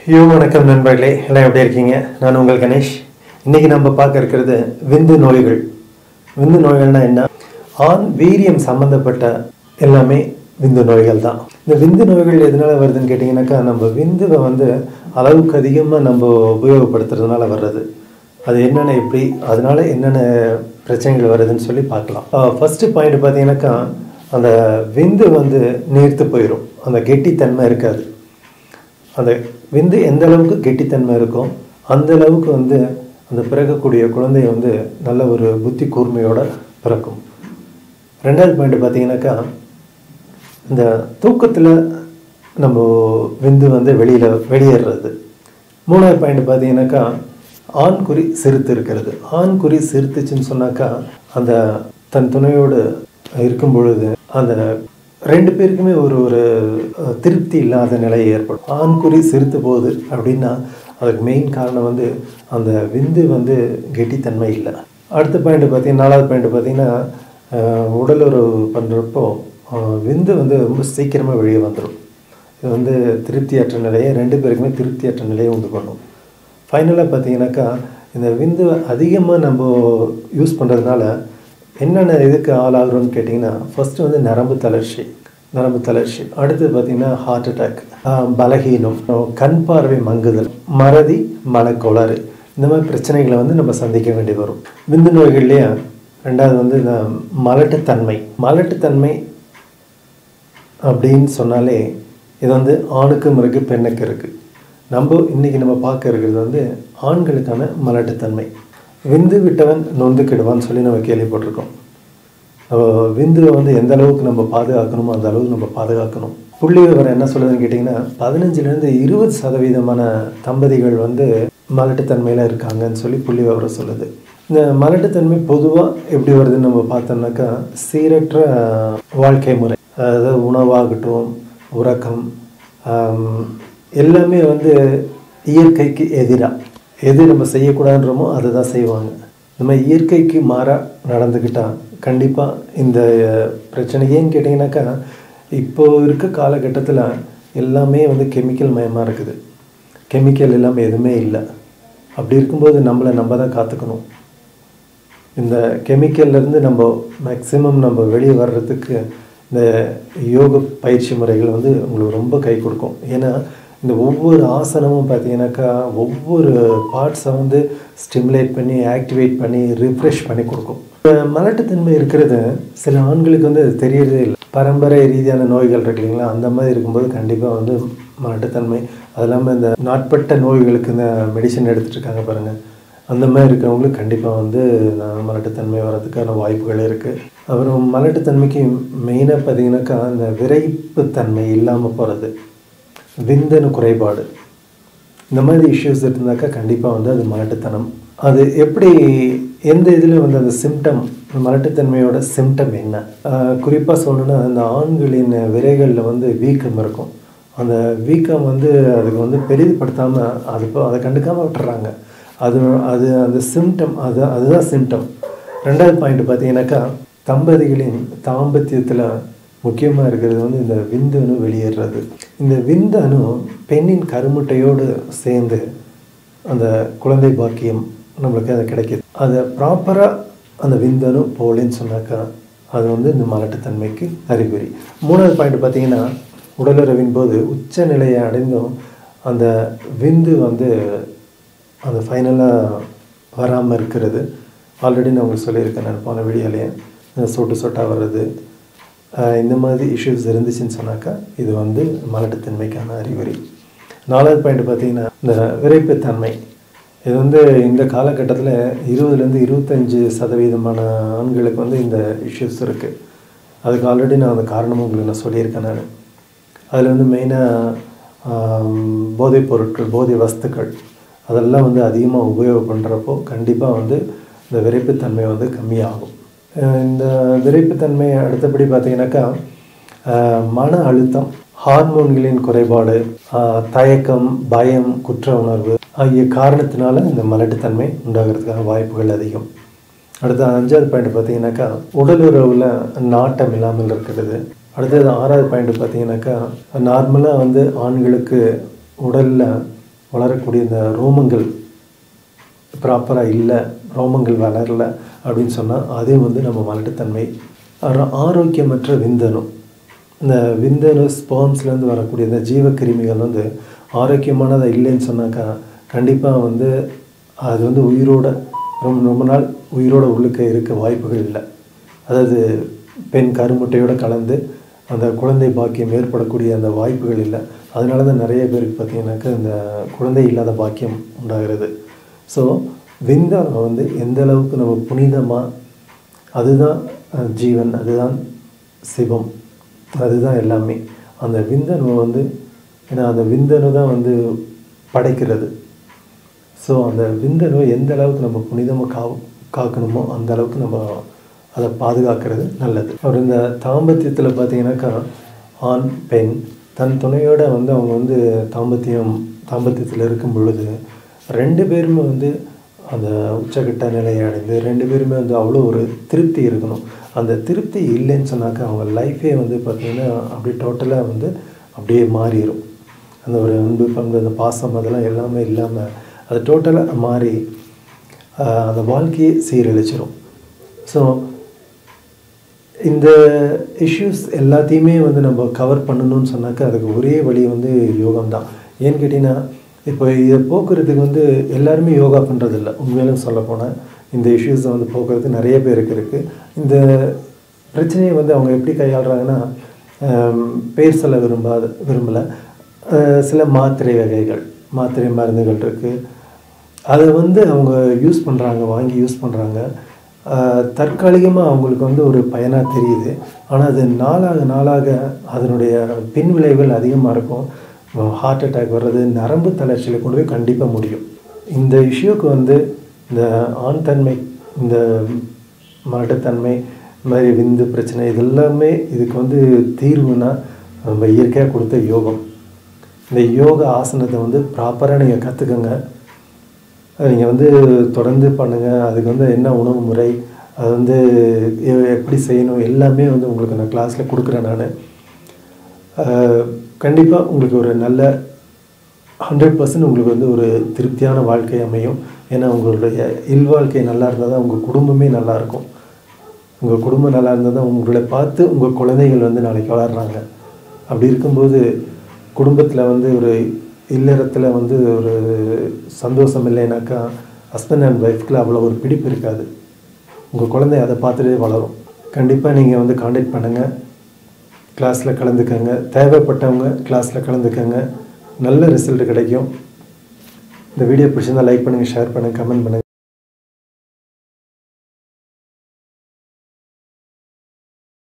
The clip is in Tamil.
யோ வணக்கம் நண்பர்களே எல்லாம் எப்படி இருக்கீங்க நான் உங்கள் கணேஷ் இன்னைக்கு நம்ம பார்க்க இருக்கிறது விந்து நோய்கள் விந்து நோய்கள்னா என்ன ஆண் வீரியம் சம்பந்தப்பட்ட எல்லாமே விந்து நோய்கள் தான் இந்த விந்து நோய்கள் எதனால வருதுன்னு கேட்டிங்கனாக்கா நம்ம விந்துவை வந்து அளவுக்கு அதிகமாக நம்ம உபயோகப்படுத்துறதுனால வர்றது அது என்னென்ன எப்படி அதனால என்னென்ன பிரச்சனைகள் வருதுன்னு சொல்லி பார்க்கலாம் ஃபஸ்ட்டு பாயிண்ட் பார்த்தீங்கன்னாக்கா அந்த விந்து வந்து நீர்த்து போயிடும் அந்த கெட்டித்தன்மை இருக்காது அந்த விந்து எந்த அளவுக்கு கெட்டித்தன்மை இருக்கோ அந்த அளவுக்கு வந்து அந்த பிறக்கக்கூடிய குழந்தை வந்து நல்ல ஒரு புத்தி கூர்மையோட பிறக்கும் ரெண்டாவது பாயிண்ட் பார்த்தீங்கன்னாக்கா இந்த தூக்கத்தில் நம்ம விந்து வந்து வெளியில் வெளியேறது மூணாவது பாயிண்ட் பார்த்தீங்கன்னாக்கா ஆண் குறி சிறுத்து இருக்கிறது ஆண் குறி சிறுத்துச்சுன்னு சொன்னாக்கா அந்த தன் துணையோடு இருக்கும் பொழுது அந்த ரெண்டு பேருக்குமே ஒரு ஒரு அஹ், திருப்தி இல்லாத நிலை ஏற்படும் ஆண் குறி சிறுத்து போகுது அப்படின்னா அதுக்கு மெயின் காரணம் வந்து அந்த விந்து வந்து கெட்டித்தன்மை இல்லை அடுத்த பாயிண்ட் பார்த்தீங்கன்னா நாலாவது பாயிண்ட் பார்த்தீங்கன்னா அஹ், உடல் உறவு பண்ணுறப்போ விந்து வந்து ரொம்ப சீக்கிரமாக வெளியே வந்துடும் இது வந்து திருப்தியற்ற நிலையை ரெண்டு பேருக்குமே திருப்தியற்ற நிலையை உண்டு பண்ணும் ஃபைனலாக பார்த்தீங்கன்னாக்கா இந்த விந்து அதிகமாக நம்ம யூஸ் பண்ணுறதுனால என்னென்ன இதுக்கு ஆளாகிறோம்னு கேட்டிங்கன்னா ஃபஸ்ட்டு வந்து நரம்பு தளர்ச்சி நரம்பு தளர்ச்சி அடுத்தது பார்த்திங்கன்னா ஹார்ட் அட்டாக் பலகீனம் கண் பார்வை மங்குதல் மறதி மனக்கோளாறு இந்த மாதிரி பிரச்சனைகளை வந்து நம்ம சந்திக்க வேண்டி வரும் விந்து நோய்கள்லேயே ரெண்டாவது வந்து இந்த மலட்டுத்தன்மை மலட்டுத்தன்மை அப்படின்னு சொன்னாலே இது வந்து ஆணுக்கும் இருக்குது பெண்ணுக்கு இருக்குது நம்ம இன்றைக்கி நம்ம பார்க்க இருக்கிறது வந்து ஆண்களுக்கான மலட்டுத்தன்மை விந்து விட்டவன் நொந்து கெடுவான்னு சொல்லி நம்ம கேள்விப்பட்டிருக்கோம் நம்ம விந்துவை வந்து எந்த அளவுக்கு நம்ம பாதுகாக்கணுமோ அந்த அளவுக்கு நம்ம பாதுகாக்கணும் புள்ளி விவரம் என்ன சொல்லுதுன்னு கேட்டிங்கன்னா பதினஞ்சுலேருந்து இருபது சதவீதமான தம்பதிகள் வந்து மலட்டுத்தன்மையில் இருக்காங்கன்னு சொல்லி புள்ளி விவரம் சொல்லுது இந்த மலட்டுத்தன்மை பொதுவாக எப்படி வருதுன்னு நம்ம பார்த்தோம்னாக்கா சீரற்ற வாழ்க்கை முறை அதாவது உணவாகட்டும் உறக்கம் ஆம், எல்லாமே வந்து இயற்கைக்கு எதிராக எது நம்ம செய்யக்கூடாதுன்றமோ அதை தான் செய்வாங்க நம்ம இயற்கைக்கு மாறாக நடந்துக்கிட்டால் கண்டிப்பாக இந்த அஹ், பிரச்சனை ஏன்னு கேட்டிங்கனாக்கா இப்போ இருக்க காலகட்டத்தில் எல்லாமே வந்து கெமிக்கல் மயமாக இருக்குது கெமிக்கல் இல்லாமல் எதுவுமே இல்லை அப்படி இருக்கும்போது நம்மளை நம்ம தான் காத்துக்கணும் இந்த கெமிக்கல்லேருந்து நம்ம மேக்ஸிமம் நம்ம வெளியே வர்றதுக்கு இந்த யோக பயிற்சி முறைகள் வந்து உங்களுக்கு ரொம்ப கை கொடுக்கும் ஏன்னா இந்த ஒவ்வொரு ஆசனமும் பார்த்தீங்கன்னாக்கா ஒவ்வொரு பார்ட்ஸை வந்து ஸ்டிமுலேட் பண்ணி ஆக்டிவேட் பண்ணி ரிஃப்ரெஷ் பண்ணி கொடுக்கும் இந்த மலட்டுத்தன்மை இருக்கிறது சில ஆண்களுக்கு வந்து அது தெரியறதே இல்லை பரம்பரை ரீதியான நோய்கள் இருக்கு இல்லைங்களா அந்த மாதிரி இருக்கும்போது கண்டிப்பாக வந்து மலட்டுத்தன்மை அது இல்லாமல் இந்த நாட்பட்ட நோய்களுக்கு இந்த மெடிசன் எடுத்துகிட்டு இருக்காங்க பாருங்கள் அந்த மாதிரி இருக்கிறவங்களுக்கு கண்டிப்பாக வந்து நான் மலட்டுத்தன்மை வர்றதுக்கான வாய்ப்புகள் இருக்குது அப்புறம் மலட்டுத்தன்மைக்கு மெயினாக பார்த்தீங்கன்னாக்கா இந்த விரைப்புத்தன்மை இல்லாமல் போகிறது விந்தணு குறைபாடு இந்த மாதிரி இஷ்யூஸ் இருந்தாக்கா கண்டிப்பாக வந்து அது மலட்டுத்தனம் அது எப்படி எந்த இதில் வந்து அந்த சிம்டம் மலட்டுத்தன்மையோட சிம்டம் என்ன குறிப்பாக சொல்லணும்னா அந்த ஆண்களின் விரைகளில் வந்து வீக்கம் இருக்கும் அந்த வீக்கம் வந்து அதுக்கு வந்து பெரிதுபடுத்தாமல் அது இப்போ அதை கண்டுக்காமல் விட்டுறாங்க அது அது அந்த சிம்டம் அது அதுதான் சிம்டம் ரெண்டாவது பாயிண்ட் பார்த்தீங்கன்னாக்கா தம்பதிகளின் தாம்பத்தியத்தில் முக்கியமாக இருக்கிறது வந்து இந்த விந்தணு வெளியேறது இந்த விந்தணு பெண்ணின் கருமுட்டையோடு சேர்ந்து அந்த குழந்தை பாக்கியம் நம்மளுக்கு அது கிடைக்கிது அதை ப்ராப்பராக அந்த விந்தணு போலின்னு சொன்னாக்கா அது வந்து இந்த மலட்டுத்தன்மைக்கு அறிகுறி மூணாவது பாயிண்ட் பார்த்தீங்கன்னா உடலுறவின் போது உச்ச நிலையை அடைந்தும் அந்த விந்து வந்து அந்த ஃபைனலாக வராமல் இருக்கிறது ஆல்ரெடி நான் உங்களுக்கு சொல்லியிருக்கேன் நான் போன வீடியோலேயே சொட்டு சொட்டாக வர்றது ஆஹ் இந்த மாதிரி இஷ்யூஸ் இருந்துச்சுன்னு சொன்னாக்கா இது வந்து மலட்டுத்தன்மைக்கான அறிகுறி நாலாவது பாயிண்ட் பார்த்தீங்கன்னா இந்த விரைப்புத்தன்மை இது வந்து இந்த காலகட்டத்தில் இருபதுலேருந்து இருபத்தஞ்சி சதவீதமான ஆண்களுக்கு வந்து இந்த இஷ்யூஸ் இருக்குது அதுக்கு ஆல்ரெடி நான் அந்த காரணமும் உங்களுக்கு நான் சொல்லியிருக்கேன் நான் அதில் வந்து மெயினாக போதைப் பொருட்கள் போதை வஸ்துக்கள் அதெல்லாம் வந்து அதிகமாக உபயோகம் பண்ணுறப்போ கண்டிப்பாக வந்து இந்த விரைப்புத்தன்மை வந்து கம்மியாகும் அஹ் இந்த விரைப்புத்தன்மை அடுத்தபடி பார்த்தீங்கன்னாக்கா அஹ் மன அழுத்தம் ஹார்மோன்களின் குறைபாடு அஹ் தயக்கம் பயம் குற்ற உணர்வு ஆகிய காரணத்தினால இந்த மலட்டுத்தன்மை உண்டாகிறதுக்கான வாய்ப்புகள் அதிகம் அடுத்த அஞ்சாவது பாயிண்ட் பார்த்தீங்கன்னாக்கா உடல் உறவில் நாட்டம் இல்லாமல் இருக்கிறது அடுத்தது ஆறாவது பாயிண்ட் பார்த்தீங்கன்னாக்கா நார்மலாக வந்து ஆண்களுக்கு உடலில் வளரக்கூடிய இந்த ரோமங்கள் ப்ராப்பராக இல்லை ரோமங்கள் வளரல அப்படின்னு சொன்னால் அதே வந்து நம்ம மலட்டுத்தன்மை அப்புறம் ஆரோக்கியமற்ற விந்தணு இந்த விந்தணு ஸ்பேர்ம்ஸ்லேருந்து வரக்கூடிய இந்த ஜீவக்கிருமிகள் வந்து ஆரோக்கியமானதாக இல்லைன்னு சொன்னாக்கா கண்டிப்பாக வந்து அது வந்து உயிரோட ரொம்ப ரொம்ப நாள் உயிரோட உள்ளுக்க இருக்க வாய்ப்புகள் இல்லை அதாவது பெண் கருமுட்டையோடு கலந்து அந்த குழந்தை பாக்கியம் ஏற்படக்கூடிய அந்த வாய்ப்புகள் இல்லை அதனால தான் நிறைய பேருக்கு பார்த்தீங்கன்னாக்கா இந்த குழந்தை இல்லாத பாக்கியம் உண்டாகிறது ஸோ விந்தணு வந்து எந்த அளவுக்கு நம்ம புனிதமாக அதுதான் அஹ், ஜீவன் அதுதான் சிவம் அதுதான் எல்லாமே அந்த விந்தணு வந்து ஏன்னா அந்த விந்தணு தான் வந்து படைக்கிறது ஸோ அந்த விந்தணு எந்த அளவுக்கு நம்ம புனிதமாக கா காக்கணுமோ அந்த அளவுக்கு நம்ம அதை பாதுகாக்கிறது நல்லது அப்புறம் இந்த தாம்பத்தியத்தில் பார்த்தீங்கன்னாக்கா ஆண் பெண் தன் துணையோட வந்து அவங்க வந்து தாம்பத்தியம் தாம்பத்தியத்தில் இருக்கும் பொழுது ரெண்டு பேருமே வந்து அந்த உச்சக்கட்ட நிலையை அடைந்து ரெண்டு பேருமே வந்து அவ்வளோ ஒரு திருப்தி இருக்கணும் அந்த திருப்தி இல்லைன்னு சொன்னாக்கா அவங்க லைஃபே வந்து பார்த்திங்கன்னா அப்படியே டோட்டலாக வந்து அப்படியே மாறிடும் அந்த ஒரு அன்பு பண்பு அந்த பாசம் அதெல்லாம் எல்லாமே இல்லாமல் அது டோட்டலாக மாறி ஆஹ், அந்த வாழ்க்கையே சீரழிச்சிரும் ஸோ இந்த இஷ்யூஸ் எல்லாத்தையுமே வந்து நம்ம கவர் பண்ணணும்னு சொன்னாக்கா அதுக்கு ஒரே வழி வந்து யோகம் தான் ஏன்னு கேட்டிங்கன்னா இப்போ இதை போக்குறதுக்கு வந்து எல்லாருமே யோகா பண்ணுறதில்ல உண்மையிலும் சொல்லப்போனால் இந்த இஷ்யூஸை வந்து போக்குறதுக்கு நிறைய பேருக்கு இருக்குது இந்த பிரச்சனையை வந்து அவங்க எப்படி கையாளுறாங்கன்னா ஆம், பேர் சொல்ல விரும்பாத விரும்பலை சில மாத்திரை வகைகள் மாத்திரை மருந்துகள் இருக்குது அதை வந்து அவங்க யூஸ் பண்ணுறாங்க வாங்கி யூஸ் பண்ணுறாங்க தற்காலிகமாக அவங்களுக்கு வந்து ஒரு பயனாக தெரியுது ஆனால் அது நாளாக நாளாக அதனுடைய பின் விளைவுகள் அதிகமாக இருக்கும் ஹார்ட் அட்டாக் வர்றது நரம்பு தளர்ச்சியில் கொண்டு போய் கண்டிப்பாக முடியும் இந்த இஷ்யூக்கு வந்து இந்த ஆண் தன்மை இந்த மலட்டுத்தன்மை இந்த மாதிரி விந்து பிரச்சனை இதெல்லாமே இதுக்கு வந்து தீர்வுனா நம்ம இயற்கையாக கொடுத்த யோகம் இந்த யோக ஆசனத்தை வந்து ப்ராப்பராக நீங்கள் கற்றுக்கங்க நீங்கள் வந்து தொடர்ந்து பண்ணுங்கள் அதுக்கு வந்து என்ன உணவு முறை அது வந்து எ- எப்படி செய்யணும் எல்லாமே வந்து உங்களுக்கு நான் கிளாஸில் கொடுக்குறேன் நான் கண்டிப்பாக உங்களுக்கு ஒரு நல்ல ஹண்ட்ரட் பர்சன்ட் உங்களுக்கு வந்து ஒரு திருப்தியான வாழ்க்கை அமையும் ஏன்னா உங்களுடைய இல்வாழ்க்கை நல்லா இருந்தால் தான் உங்கள் குடும்பமே நல்லா இருக்கும் உங்கள் குடும்பம் நல்லா இருந்தால் தான் உங்களை பார்த்து உங்கள் குழந்தைகள் வந்து நாளைக்கு வளர்றாங்க அப்படி இருக்கும்போது குடும்பத்தில் வந்து ஒரு இல்லறத்தில் வந்து ஒரு சந்தோஷம் இல்லைனாக்கா ஹஸ்பண்ட் அண்ட் ஒய்ஃப்குள்ள அவ்வளோ ஒரு பிடிப்பு இருக்காது உங்கள் குழந்தை அதை பார்த்துட்டே வளரும் கண்டிப்பாக நீங்கள் வந்து காண்டாக்ட் பண்ணுங்கள் கிளாஸில் கலந்துக்கங்க தேவைப்பட்டவங்க கிளாஸில் கலந்துக்கங்க நல்ல ரிசல்ட் கிடைக்கும் இந்த வீடியோ பிடிச்சிருந்தா லைக் பண்ணுங்கள் ஷேர் பண்ணுங்கள் கமெண்ட் பண்ணுங்கள்